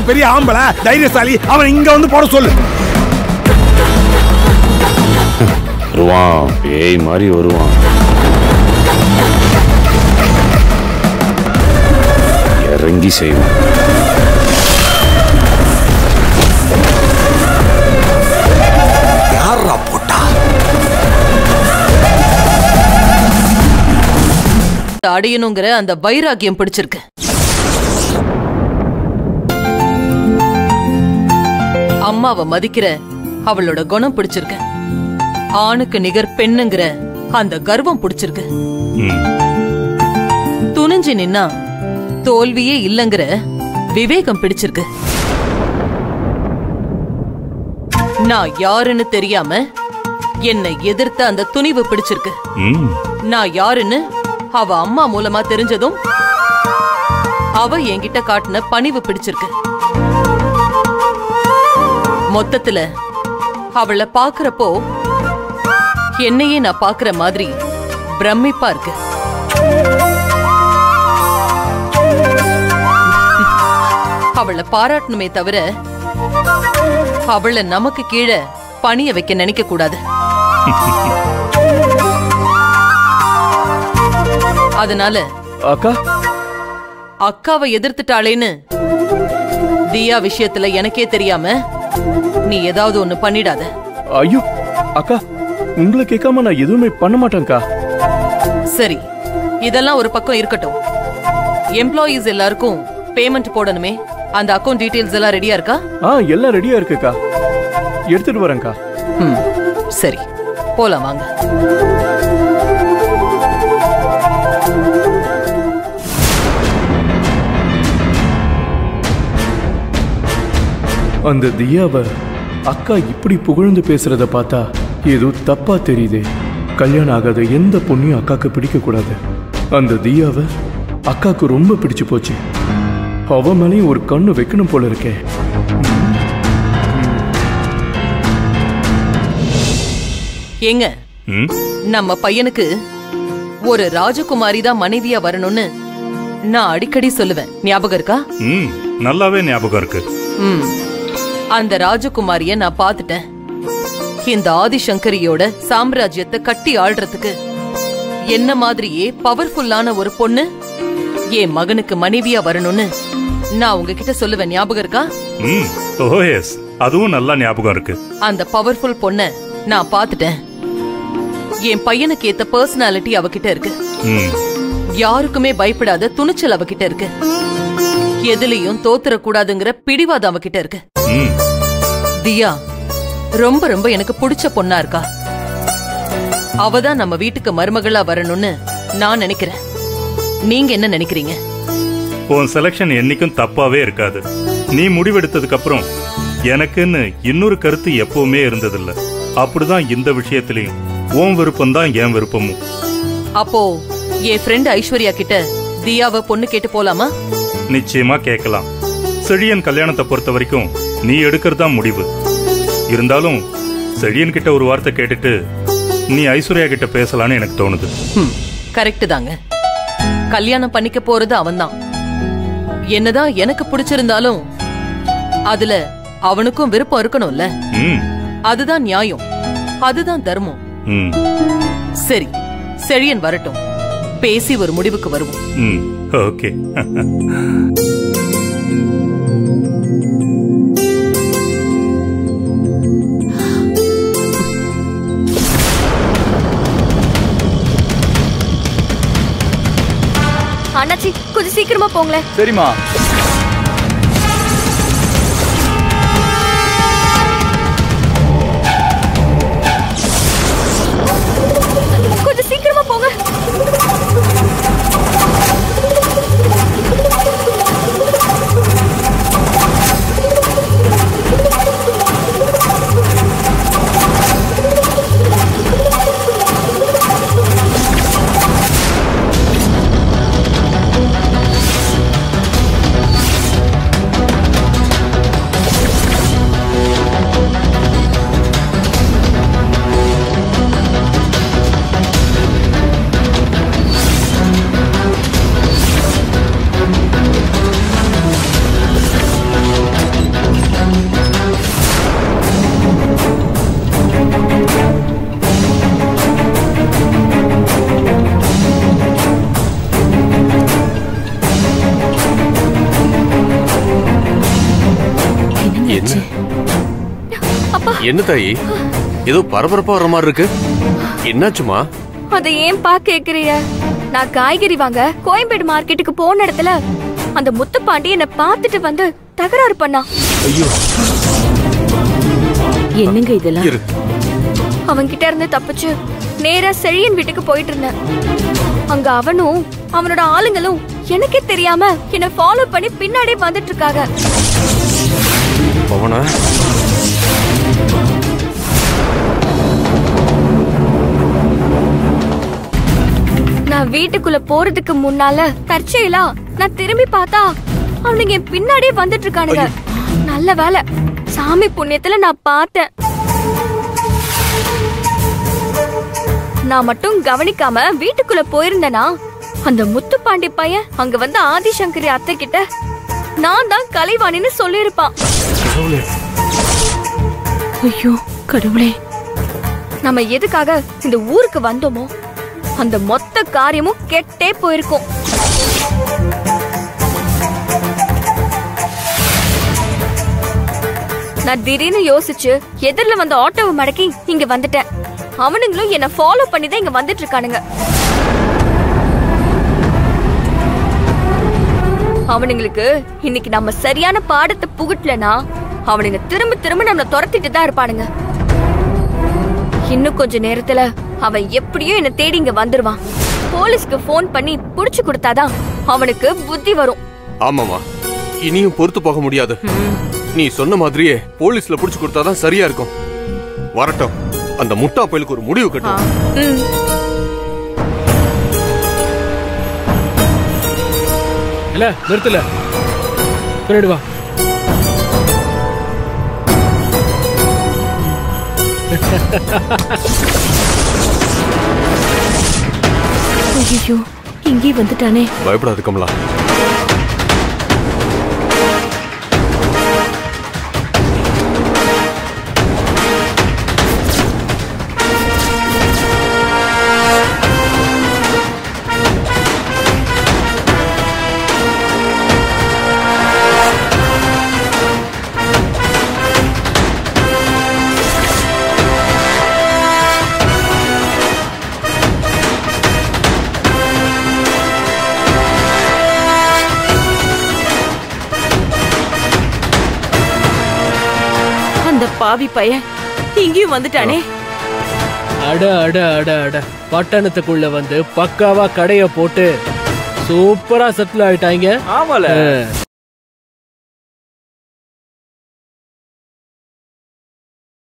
பெரிய ஆம்பளை தைரியசாலி அவன் இங்க வந்து போட சொல்லு வருவான் பேய் மாதிரி வருவான் இறங்கி செய்வான் யாரா போட்டா அடையணுங்கிற அந்த வைராகியம் பிடிச்சிருக்கு அம்மாவை மதிக்கிற அவளோட குணம் பிடிச்சிருக்கு ஆணுக்கு நிகர் பெண்ணுங்கிற அந்த கர்வம் பிடிச்சிருக்கு துணிஞ்சு நின்னா தோல்வியே இல்லங்கிற விவேகம் பிடிச்சிருக்கு நான் யாருன்னு தெரியாம என்னை எதிர்த்த அந்த துணிவு பிடிச்சிருக்கு நான் யாருன்னு அவ அம்மா மூலமா தெரிஞ்சதும் அவ என்கிட்ட காட்டின பணிவு பிடிச்சிருக்கு மொத்தத்துல அவளை பாக்குறப்போ என்னையே நான் பாக்குற மாதிரி பிரமிப்பா இருக்கு அவளை பாராட்டணுமே தவிர அவளை நமக்கு கீழே பணிய வைக்க நினைக்க கூடாது அதனால அக்கா அக்காவை எதிர்த்துட்டாளேன்னு தியா விஷயத்துல எனக்கே தெரியாம நீ ஏதாவது ஒண்ணு பண்ணிடாத ஐயோ அக்கா உங்களை கேட்காம நான் எதுவுமே பண்ண மாட்டேன்க்கா சரி இதெல்லாம் ஒரு பக்கம் இருக்கட்டும் எம்ப்ளாயீஸ் எல்லாருக்கும் பேமெண்ட் போடணுமே அந்த அக்கவுண்ட் டீடைல்ஸ் எல்லாம் ரெடியா இருக்கா ஆ எல்லாம் ரெடியா இருக்குக்கா எடுத்துட்டு வரேன்க்கா ம் சரி போலாம் வாங்க அந்த தியாவை அக்கா இப்படி புகழ்ந்து பேசுறத பார்த்தா ஏதோ தப்பா தெரியுதே கல்யாணம் ஆகாத எந்த பொண்ணையும் அக்காக்கு பிடிக்க கூடாது அந்த தியாவை அக்காக்கு ரொம்ப பிடிச்சு போச்சு அவ மேலேயும் ஒரு கண்ணு வைக்கணும் போல இருக்கே ஏங்க நம்ம பையனுக்கு ஒரு ராஜகுமாரி தான் மனைவியா வரணும்னு நான் அடிக்கடி சொல்லுவேன் ஞாபகம் இருக்கா ம் நல்லாவே ஞாபகம் இருக்கு ம் அந்த ராஜகுமாரிய நான் பார்த்துட்டேன் இந்த ஆதிசங்கரியோட சாம்ராஜ்யத்தை கட்டி ஆள்றதுக்கு என்ன மாதிரியே பவர்ஃபுல்லான ஒரு பொண்ணு என் மகனுக்கு மனைவியா வரணும்னு நான் உங்ககிட்ட சொல்லுவேன் ஞாபகம் இருக்கா ம் ஓ எஸ் அதுவும் நல்லா ஞாபகம் இருக்கு அந்த பவர்ஃபுல் பொண்ண நான் பார்த்துட்டேன் என் பையனுக்கு ஏத்த பர்சனாலிட்டி அவகிட்ட இருக்கு ம் யாருக்குமே பயப்படாத துணிச்சல் அவகிட்ட இருக்கு எதுலயும் தோத்துறக்கூடாதுங்கிற பிடிவாதம் அவகிட்ட இருக்கு ம் தியா ரொம்ப ரொம்ப எனக்கு பிடிச்ச பொண்ணா இருக்கா அவதான் நம்ம வீட்டுக்கு மருமகளா வரணும்னு நான் நினைக்கிறேன் நீங்க என்ன நினைக்கிறீங்க உன் செலெக்ஷன் என்னைக்கும் தப்பாவே இருக்காது நீ முடிவெடுத்ததுக்கு அப்புறம் எனக்குன்னு இன்னொரு கருத்து எப்பவுமே இருந்ததில்ல அப்படிதான் இந்த விஷயத்திலையும் உன் விருப்பம் தான் என் விருப்பமும் அப்போ என் ஃப்ரெண்ட் ஐஸ்வர்யா கிட்ட தியாவை பொண்ணு கேட்டு போலாமா நிச்சயமா கேட்கலாம் செழியன் கல்யாணத்தை பொறுத்த வரைக்கும் நீ எடுக்கிறது தான் முடிவு இருந்தாலும் செழியன் கிட்ட ஒரு வார்த்தை கேட்டுட்டு நீ ஐஸ்வர்யா கிட்ட பேசலான்னு எனக்கு தோணுது கரெக்ட் தாங்க கல்யாணம் பண்ணிக்க போறது அவன்தான் என்னதான் எனக்கு பிடிச்சிருந்தாலும் அதுல அவனுக்கும் விருப்பம் இருக்கணும்ல ம் அதுதான் நியாயம் அதுதான் தர்மம் ம் சரி செழியன் வரட்டும் பேசி ஒரு முடிவுக்கு வருவோம் ம் ஓகே அண்ணாச்சி கொஞ்சம் சீக்கிரமா போங்களேன் சரிம்மா கொஞ்சம் சீக்கிரமா போங்க என்ன தாயி ஏதோ பரபரப்பா வர மாதிரி இருக்கு என்னாச்சுமா அதை ஏன்பா கேக்குறீங்க நான் காய்கறி வாங்க கோயம்பேடு மார்க்கெட்டுக்கு போன இடத்துல அந்த முத்துப்பாண்டி என்ன பார்த்துட்டு வந்து தகராறு பண்ணா ஐயோ என்னங்க இதெல்லாம் இரு அவன்கிட்ட இருந்து தப்பிச்சு நேரா செழியன் வீட்டுக்கு போயிட்டு இருந்தேன் அங்க அவனும் அவனோட ஆளுங்களும் எனக்கே தெரியாம என்ன ஃபாலோ பண்ணி பின்னாடியே வந்துட்டு இருக்காங்க பவனா நான் வீட்டுக்குள்ள போறதுக்கு முன்னால தற்செயலா நான் திரும்பி பார்த்தா அவனுங்க என் பின்னாடியே வந்துட்டு இருக்கானுங்க நல்ல வேலை சாமி புண்ணியத்துல நான் பார்த்தேன் நான் மட்டும் கவனிக்காம வீட்டுக்குள்ள போயிருந்தேனா அந்த முத்துப்பாண்டி பையன் அங்க வந்து ஆதிசங்கரி அத்தை கிட்ட நான் தான் கலைவாணின்னு சொல்லியிருப்பான் ஐயோ கடவுளே நம்ம எதுக்காக இந்த ஊருக்கு வந்தோமோ அந்த மொத்த காரியமும் கெட்டே போயிருக்கும் நான் திடீர்னு யோசிச்சு எதிர்ல வந்த ஆட்டோவை மடக்கி இங்க வந்துட்டேன் அவனுங்களும் என்ன ஃபாலோ பண்ணி தான் இங்க வந்துட்டு இருக்கானுங்க அவனுங்களுக்கு இன்னைக்கு நம்ம சரியான பாடத்தை புகுட்டலனா அவனுங்க திரும்ப திரும்ப நம்மள துரத்திட்டு தான் இருப்பானுங்க இன்னும் கொஞ்ச நேரத்துல அவன் எப்படியோ என்ன தேடி இங்க வந்துருவான் போலீஸ்க்கு ஃபோன் பண்ணி புடிச்சு கொடுத்தாதான் அவனுக்கு புத்தி வரும் ஆமாமா இனியும் பொறுத்து போக முடியாது நீ சொன்ன மாதிரியே போலீஸ்ல புடிச்சு கொடுத்தாதான் சரியா இருக்கும் வரட்டும் அந்த முட்டா பயலுக்கு ஒரு முடிவு கட்டும் ம். இல்ல நிறுத்தல பின்னாடி வா ஐயோ இங்கே வந்துட்டானே பயப்படாது கமலா அந்த பாவி பையன் இங்கேயும் வந்துட்டானே அட அட அட அட பட்டணத்துக்குள்ள வந்து பக்காவா கடைய போட்டு சூப்பரா செட்டில் ஆயிட்டாங்க ஆமால ஆ.